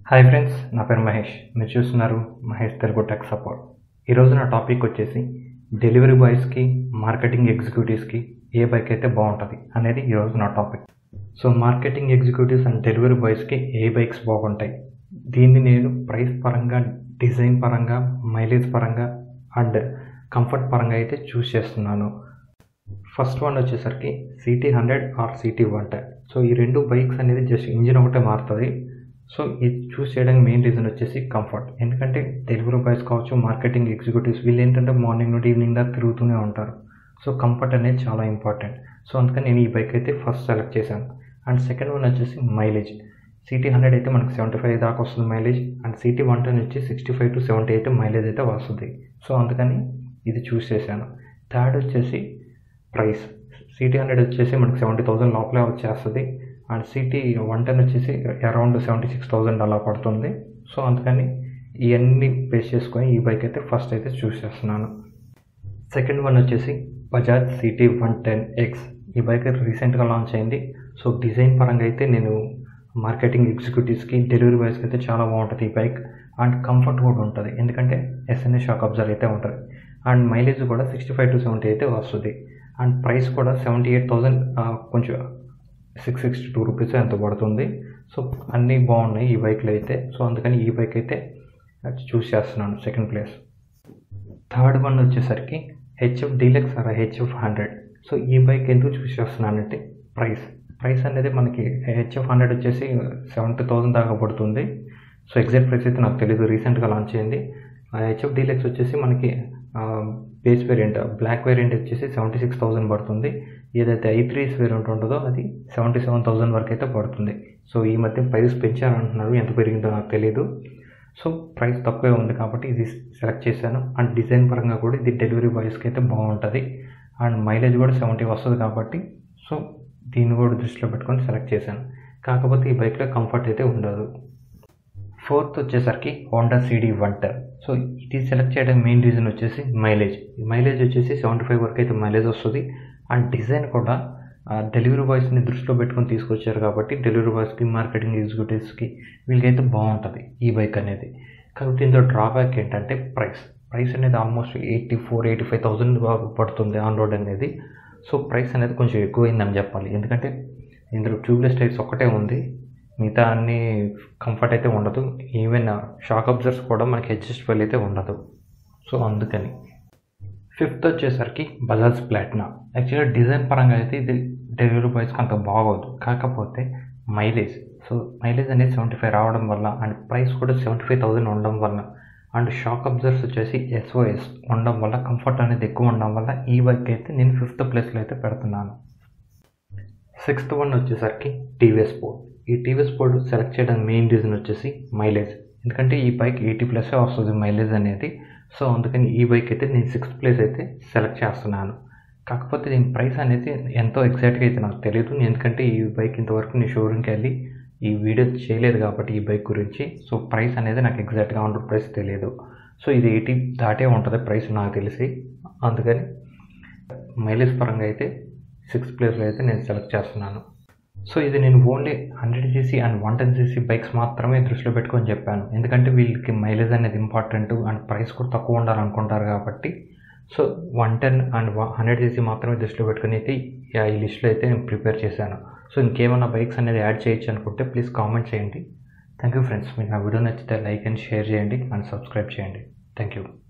hi friends నా పేరు మహేష్ మీరు చూస్తున్నారు మహేష్ తెలుగు టెక్ సపోర్ట్ ఈరోజు నా టాపిక్ వచ్చేసి డెలివరీ బాయ్స్కి మార్కెటింగ్ ఎగ్జిక్యూటివ్స్కి ఏ బైక్ అయితే బాగుంటుంది అనేది ఈరోజు నా topic so marketing executives and delivery బాయ్స్కి ఏ బైక్స్ బాగుంటాయి దీన్ని నేను ప్రైస్ పరంగా డిజైన్ పరంగా మైలేజ్ పరంగా అండ్ కంఫర్ట్ పరంగా అయితే చూస్ చేస్తున్నాను ఫస్ట్ వన్ వచ్చేసరికి CT hundred R CT one ten so ఈ రెండు బైక్స్ అనేది జస్ట్ ఇంజిన్ ఒకటే మారుతుంది సో ఇది చూస్ చేయడానికి మెయిన్ రీజన్ వచ్చేసి కంఫర్ట్ ఎందుకంటే డెలివరీ బాయ్స్ కావచ్చు మార్కెటింగ్ ఎగ్జిక్యూటివ్స్ వీళ్ళు ఏంటంటే మార్నింగ్ నుండి ఈవినింగ్ దాకా తిరుగుతూనే ఉంటారు సో కంఫర్ట్ అనేది చాలా ఇంపార్టెంట్ సో అందుకని నేను ఈ బైక్ అయితే ఫస్ట్ సెలెక్ట్ చేశాను అండ్ సెకండ్ వన్ వచ్చేసి మైలేజ్ సిటీ హండ్రెడ్ అయితే మనకి సెవెంటీ ఫైవ్ దాకా వస్తుంది mileage and CT one ten వచ్చి సిక్స్టీ ఫైవ్ టు సెవెంటీ అయితే మైలేజ్ అయితే వస్తుంది సో అందుకని ఇది చూస్ చేశాను థర్డ్ వచ్చేసి ప్రైస్ సిటీ హండ్రెడ్ వచ్చేసి మనకి సెవెంటీ థౌసండ్ లోపలే వచ్చేస్తుంది అండ్ సిటీ వన్ టెన్ వచ్చేసి అరౌండ్ సెవెంటీ సిక్స్ థౌసండ్ అలా పడుతుంది సో అందుకని ఇవన్నీ బేస్ చేసుకొని ఈ బైక్ అయితే ఫస్ట్ అయితే చూస్ చేస్తున్నాను సెకండ్ వన్ వచ్చేసి Bajaj CT one ten X ఈ బైక్ అయితే రీసెంట్గా లాంచ్ అయింది సో డిజైన్ పరంగా అయితే నేను మార్కెటింగ్ ఎగ్జిక్యూటివ్స్కి డెలివరీ బాయ్స్కి అయితే చాలా బాగుంటుంది ఈ బైక్ అండ్ కంఫర్ట్ కూడా ఉంటుంది ఎందుకంటే ఎస్ఎన్ఏ షాక్ అబ్జర్వ్ అయితే ఉంటుంది అండ్ మైలేజ్ కూడా సిక్స్టీ ఫైవ్ టు సెవెంటీ అయితే వస్తుంది అండ్ ప్రైస్ కూడా సెవెంటీ ఎయిట్ థౌజండ్ కొంచెం సిక్స్ సిక్స్టీ టూ రూపీస్ ఎంత పడుతుంది సో అన్నీ బాగున్నాయి ఈ బైక్లో అయితే సో అందుకని ఈ బైక్ అయితే చూస్ చేస్తున్నాను సెకండ్ ప్లేస్ థర్డ్ వన్ వచ్చేసరికి HF deluxe R HF hundred so ఈ బైక్ ఎందుకు చూస్ చేస్తున్నానంటే ప్రైస్ ప్రైస్ అనేది మనకి హెచ్ఎఫ్ హండ్రెడ్ వచ్చేసి సెవెంటీ థౌసండ్ దాకా పడుతుంది సో ఎగ్జాక్ట్ ప్రైస్ అయితే నాకు తెలియదు రీసెంట్గా లాంచ్ అయింది హెచ్ఎఫ్ డీలక్స్ వచ్చేసి మనకి బేస్ వేరియంట్ బ్లాక్ వేరియంట్ వచ్చేసి సెవెంటీ సిక్స్ థౌసండ్ పడుతుంది ఏదైతే ఐ త్రీస్ వేరియంట్ ఉంటుందో అది సెవెంటీ సెవెన్ థౌసండ్ వరకు అయితే పడుతుంది సో ఈ మధ్య ప్రైస్ పెంచారంటున్నారు ఎంత పెరిగిందో నాకు తెలియదు సో ప్రైస్ తక్కువే ఉంది కాబట్టి ఇది సెలెక్ట్ చేశాను అండ్ డిజైన్ పరంగా కూడా ఇది డెలివరీ బాయ్స్కి అయితే బాగుంటుంది అండ్ మైలేజ్ కూడా సెవెంటీ వస్తుంది కాబట్టి సో దీన్ని కూడా దృష్టిలో పెట్టుకొని సెలెక్ట్ చేశాను కాకపోతే ఈ బైక్లో కంఫర్ట్ అయితే ఉండదు ఫోర్త్ వచ్చేసరికి Honda CD one ten so ఇది సెలెక్ట్ చేయడానికి మెయిన్ రీజన్ వచ్చేసి మైలేజ్ మైలేజ్ వచ్చేసి సెవెంటీ ఫైవ్ వరకు అయితే మైలేజ్ వస్తుంది అండ్ డిజైన్ కూడా డెలివరీ బాయ్స్ని దృష్టిలో పెట్టుకొని తీసుకొచ్చారు కాబట్టి డెలివరీ బాయ్స్కి మార్కెటింగ్ ఎగ్జిక్యూటివ్స్కి వీళ్ళకైతే బాగుంటుంది ఈ బైక్ అనేది కాబట్టి ఇందులో డ్రాబ్యాక్ ఏంటంటే ప్రైస్ ప్రైస్ అనేది almost eighty four eighty five thousand పడుతుంది ఆన్ రోడ్ అనేది సో ప్రైస్ అనేది కొంచెం ఎక్కువైందని చెప్పాలి ఎందుకంటే ఇందులో ట్యూబ్లెస్ టైర్స్ ఒక్కటే ఉంది మిగతా అన్ని కంఫర్ట్ అయితే ఉండదు ఈవెన్ షాక్ అబ్జర్వ్స్ కూడా మనకి అడ్జస్టబుల్ అయితే ఉండదు సో అందుకని ఫిఫ్త్ వచ్చేసరికి బజాజ్ ప్లాటినా యాక్చువల్గా డిజైన్ పరంగా అయితే ఇది డెలివరీ బాయ్స్కి అంత బాగోదు కాకపోతే మైలేజ్ సో మైలేజ్ అనేది సెవెంటీ ఫైవ్ రావడం వల్ల అండ్ ప్రైస్ కూడా సెవెంటీ ఫైవ్ థౌసండ్ ఉండడం వల్ల అండ్ షాక్ అబ్జర్వ్స్ వచ్చేసి ఎస్ఓఎస్ ఉండడం వల్ల కంఫర్ట్ అనేది ఎక్కువ ఉండడం వల్ల ఈ బైక్ అయితే నేను ఫిఫ్త్ ప్లేస్లో అయితే పెడుతున్నాను సిక్స్త్ వన్ వచ్చేసరికి టీవీఎస్ స్పోర్ట్ ఈ టీవీఎస్ స్పోర్ట్ సెలెక్ట్ చేయడానికి మెయిన్ రీజన్ వచ్చేసి మైలేజ్ ఎందుకంటే ఈ బైక్ ఎయిటీ ప్లస్ వస్తుంది మైలేజ్ అనేది సో అందుకని ఈ బైక్ అయితే నేను సిక్స్త్ ప్లేస్ అయితే సెలెక్ట్ చేస్తున్నాను కాకపోతే దీని ప్రైస్ అనేది ఎంతో ఎగ్జాక్ట్గా అయితే నాకు తెలియదు ఎందుకంటే ఈ బైక్ ఇంతవరకు నేను షోరూమ్కి వెళ్ళి ఈ వీడియో చేయలేదు కాబట్టి ఈ బైక్ గురించి సో ప్రైస్ అనేది నాకు ఎగ్జాక్ట్గా ఆన్ ప్రైస్ తెలియదు సో ఇది ఎయిటీ దాటే ఉంటుంది ప్రైస్ నాకు తెలిసి అందుకని మైలేజ్ పరంగా అయితే సిక్స్త్ ప్లేస్లో అయితే నేను సెలెక్ట్ చేస్తున్నాను సో ఇది నేను only hundred CC and one ten CC bikes మాత్రమే దృష్టిలో పెట్టుకొని చెప్పాను ఎందుకంటే వీళ్ళకి మైలేజ్ అనేది ఇంపార్టెంట్ అండ్ ప్రైస్ కూడా తక్కువ ఉండాలనుకుంటారు కాబట్టి so one ten and hundred CC మాత్రమే దృష్టిలో పెట్టుకుని అయితే ఈ లిస్ట్లో అయితే నేను ప్రిపేర్ చేశాను సో ఇంకేమైనా బైక్స్ అనేది యాడ్ చేయొచ్చు అనుకుంటే ప్లీజ్ కామెంట్ చేయండి థ్యాంక్ యూ ఫ్రెండ్స్ మీకు నా వీడియో నచ్చితే లైక్ అండ్ షేర్ చేయండి అండ్ సబ్స్క్రైబ్ చేయండి థ్యాంక్ యూ